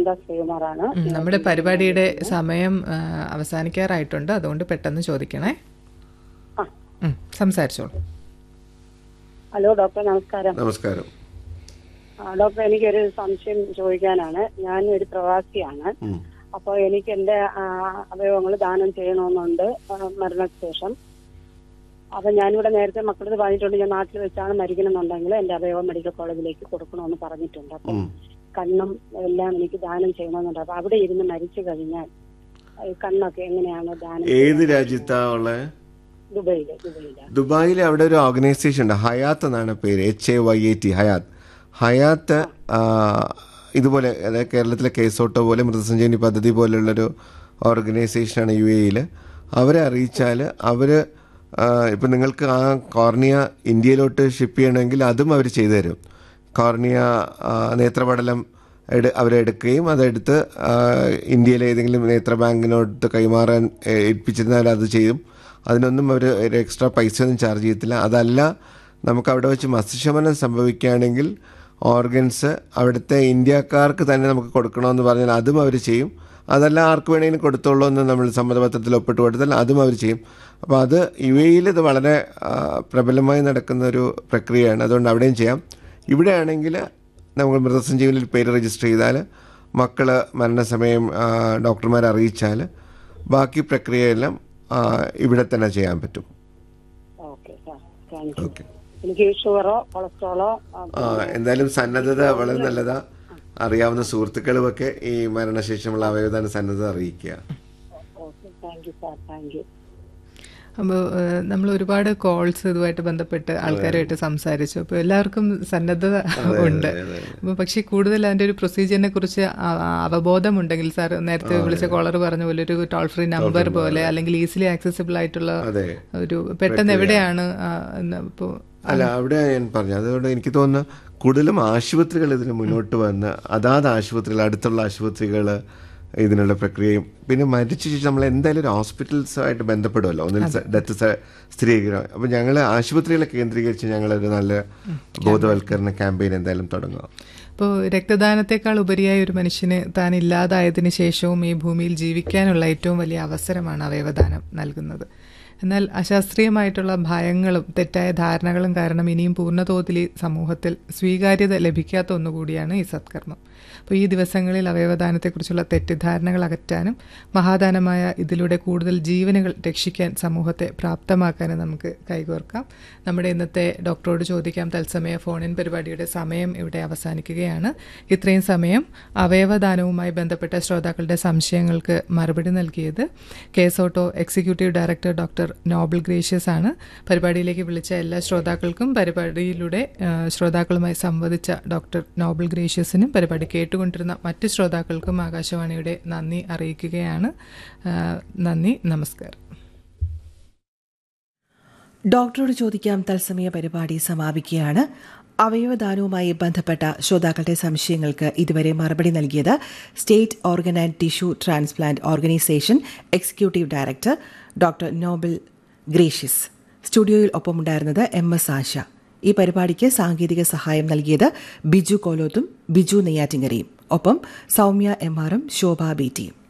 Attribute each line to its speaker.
Speaker 1: ശാന്ത ശ്രീകുമാറാണ്
Speaker 2: ഉം, നമ്മുടെ പരിപാടിയുടെ സമയം ആ, അവസാനിക്കാറായിട്ടുണ്ട് അതുകൊണ്ട് പെട്ടെന്ന് ചോദിക്കണേ
Speaker 1: ആ.
Speaker 2: ഉം, സംസാരിച്ചോളൂ
Speaker 1: ഹലോ ഡോക്ടർ നമസ്കാരം
Speaker 3: നമസ്കാരം
Speaker 1: ആ, ഡോക്ടർ എനിക്കൊരു സംശയം ചോദിക്കാനാണ് ഞാൻ ഒരു പ്രവാസിയാണ്
Speaker 3: ഉം.
Speaker 1: അപ്പോൾ എനിക്ക് എന്റെ അവയവങ്ങൾ ദാനം ചെയ്യണമെന്നുണ്ട് ആ, മരണശേഷം അപ്പൊ ഞാനിവിടെ നേരത്തെ മക്കളത് പറഞ്ഞിട്ടുണ്ട് ഞാൻ നാട്ടിൽ വെച്ചാണ് മരിക്കണമെന്നുണ്ടെങ്കിൽ എന്റെ അവയവം മെഡിക്കൽ കോളേജിലേക്ക് കൊടുക്കണമെന്ന് പറഞ്ഞിട്ടുണ്ട് അപ്പം
Speaker 3: ഉം.
Speaker 1: കണ്ണും എല്ലാം എനിക്ക് ദാനം ചെയ്യണമെന്നുണ്ട് അപ്പൊ അവിടെ ഇരുന്ന് മരിച്ചു കഴിഞ്ഞാൽ ഈ കണ്ണൊക്കെ എങ്ങനെയാണ് ദാനം
Speaker 3: ഏത് രാജ്യത്താ ഉള്ളത്
Speaker 1: ദുബൈയില് ദുബൈയില്
Speaker 3: ദുബായിൽ അവിടെ ഒരു ഓർഗനൈസേഷൻ ഉണ്ട് ഹയാത്ത് എന്നാണ് പേര് H A Y A T Hayath Hayath ആ, ഇതുപോലെ അതായത് കേരളത്തിലെ കേസോട്ടോ പോലെ മൃതസഞ്ജീവനി പദ്ധതി പോലുള്ളൊരു ഓർഗനൈസേഷനാണ് യു എയിൽ അവരെ അറിയിച്ചാൽ അവർ ഇപ്പം നിങ്ങൾക്ക് ആ കോർണിയ ഇന്ത്യയിലോട്ട് ഷിപ്പ് ചെയ്യണമെങ്കിൽ അതും അവർ ചെയ്തു തരും കോർണിയ ആ, നേത്രപടലം എടു അവരെടുക്കുകയും അതെടുത്ത് ആ, ഇന്ത്യയിലെ ഏതെങ്കിലും നേത്ര ബാങ്കിനോട്ട് കൈമാറാൻ ഏ, ഏൽപ്പിച്ചിരുന്നാൽ അത് ചെയ്യും അതിനൊന്നും അവർ ഒരു എക്സ്ട്രാ പൈസ ഒന്നും ചാർജ് ചെയ്യത്തില്ല അതല്ല നമുക്ക് അവിടെ വെച്ച് മസ്തിഷ്കമരണം സംഭവിക്കുകയാണെങ്കിൽ ഓർഗൻസ് അവിടുത്തെ ഇന്ത്യക്കാർക്ക് തന്നെ നമുക്ക് കൊടുക്കണമെന്ന് പറഞ്ഞാൽ അതും അവർ ചെയ്യും അതല്ല ആർക്ക് വേണമെങ്കിലും കൊടുത്തോളൂ എന്ന് നമ്മൾ സമ്മതപത്രത്തിൽ ഒപ്പിട്ട് കൊടുത്താൽ അതും അവർ ചെയ്യും അപ്പോൾ അത് യു എയിൽ ഇത് വളരെ ആ, പ്രബലമായി നടക്കുന്ന ഒരു പ്രക്രിയയാണ് അതുകൊണ്ട് അവിടെയും ചെയ്യാം ഇവിടെയാണെങ്കിൽ നമ്മൾ മൃതസഞ്ജീവനിൽ പേര് രജിസ്റ്റർ ചെയ്താൽ മക്കൾ മരണസമയം ആ, ഡോക്ടർമാരെ അറിയിച്ചാൽ ബാക്കി പ്രക്രിയയെല്ലാം ആ, ഇവിടെ തന്നെ ചെയ്യാൻ പറ്റും
Speaker 1: okay sir thank you
Speaker 3: okay
Speaker 1: എനിക്ക് ഷുഗറോ കൊളസ്ട്രോളോ ആ,
Speaker 3: ആ എന്തായാലും സന്നദ്ധത വളരെ നല്ലതാ അറിയാവുന്ന സുഹൃത്തുക്കളുമൊക്കെ ഈ മരണശേഷമുള്ള അവയവദാന സന്നദ്ധത അറിയിക്കുക
Speaker 1: okay thank you sir thank you
Speaker 2: അപ്പോൾ നമ്മൾ ഒരുപാട് കോൾസ് ഇതുമായിട്ട് ബന്ധപ്പെട്ട് ആൾക്കാരുമായിട്ട് സംസാരിച്ചു അപ്പോൾ എല്ലാവർക്കും സന്നദ്ധത ഉണ്ട് അപ്പോൾ പക്ഷേ കൂടുതൽ അതിൻ്റെ ഒരു പ്രൊസീജിയറിനെ കുറിച്ച് അ- അ- അവബോധമുണ്ടെങ്കിൽ സാർ നേരത്തെ വിളിച്ച കോളർ പറഞ്ഞ പോലെ ഒരു ടോൾ ഫ്രീ നമ്പർ പോലെ അല്ലെങ്കിൽ ഈസിലി ആക്സസിബിൾ ആയിട്ടുള്ള
Speaker 3: അതെ
Speaker 2: ഒരു പെട്ടെന്ന് എവിടെയാണ് ഇപ്പോൾ
Speaker 3: അല്ല അവിടെ ഞാൻ പറഞ്ഞു അതുകൊണ്ട് എനിക്ക് തോന്നുന്നു കൂടുതലും ആശുപത്രികൾ ഇതിന് മുന്നോട്ട് വന്ന് അതാത് ആശുപത്രികൾ അടുത്തുള്ള ആശുപത്രികൾ ഇതിനുള്ള പ്രക്രിയയും പിന്നെ മരിച്ച ശേഷം നമ്മൾ എന്തായാലും ഒരു ഹോസ്പിറ്റൽസുമായിട്ട് ബന്ധപ്പെടുമല്ലോ ഒന്നിൽ ഡെത്ത് സ്ഥിരീകരിക്കണം അപ്പം ഞങ്ങൾ ആശുപത്രികളെ കേന്ദ്രീകരിച്ച് ഞങ്ങളൊരു നല്ല ബോധവൽക്കരണ ക്യാമ്പയിൻ എന്തായാലും തുടങ്ങുക
Speaker 2: ഇപ്പോൾ രക്തദാനത്തെക്കാൾ ഉപരിയായി ഒരു മനുഷ്യന് താൻ ഇല്ലാതായതിനു ശേഷവും ഈ ഭൂമിയിൽ ജീവിക്കാനുള്ള ഏറ്റവും വലിയ അവസരമാണ് അവയവദാനം നൽകുന്നത് എന്നാൽ അശാസ്ത്രീയമായിട്ടുള്ള ഭയങ്ങളും തെറ്റായ ധാരണകളും കാരണം ഇനിയും പൂർണ്ണതോതിൽ ഈ സമൂഹത്തിൽ സ്വീകാര്യത ലഭിക്കാത്ത ഒന്നുകൂടിയാണ് ഈ സത്കർമ്മം അപ്പോൾ ഈ ദിവസങ്ങളിൽ അവയവദാനത്തെക്കുറിച്ചുള്ള തെറ്റിദ്ധാരണകൾ അകറ്റാനും മഹാദാനമായ ഇതിലൂടെ കൂടുതൽ ജീവനുകൾ രക്ഷിക്കാൻ സമൂഹത്തെ പ്രാപ്തമാക്കാനും നമുക്ക് കൈകോർക്കാം നമ്മുടെ ഇന്നത്തെ ഡോക്ടറോട് ചോദിക്കാം തത്സമയ ഫോണിൻ പരിപാടിയുടെ സമയം ഇവിടെ അവസാനിക്കുകയാണ് ഇത്രയും സമയം അവയവദാനവുമായി ബന്ധപ്പെട്ട ശ്രോതാക്കളുടെ സംശയങ്ങൾക്ക് മറുപടി നൽകിയത് കേസോട്ടോ executive director doctor Noble Gracious ആണ് പരിപാടിയിലേക്ക് വിളിച്ച എല്ലാ ശ്രോതാക്കൾക്കും പരിപാടിയിലൂടെ ആ, ശ്രോതാക്കളുമായി സംവദിച്ച ഡോക്ടർ നോബൽ ഗ്രേഷ്യസിനും പരിപാടി കേട്ടുകൊണ്ടിരുന്ന മറ്റ് ശ്രോതാക്കൾക്കും ആകാശവാണിയുടെ നന്ദി അറിയിക്കുകയാണ് ആ, നന്ദി നമസ്കാരം
Speaker 4: ഡോക്ടറോട് ചോദിക്കാം തത്സമയ പരിപാടി സമാപിക്കുകയാണ് അവയവദാനവുമായി ബന്ധപ്പെട്ട ശ്രോതാക്കളുടെ സംശയങ്ങൾക്ക് ഇതുവരെ മറുപടി നൽകിയത് state organ and tissue transplant organisation executive director doctor Noble Gracious സ്റ്റുഡിയോയിൽ ഒപ്പമുണ്ടായിരുന്നത് എം എസ് ആശ ഈ പരിപാടിക്ക് സാങ്കേതിക സഹായം നൽകിയത് ബിജു കോലോത്തും ബിജു നെയ്യാറ്റിങ്ങരയും ഒപ്പം സൗമ്യ എം ആറും ശോഭ ബി ടിയും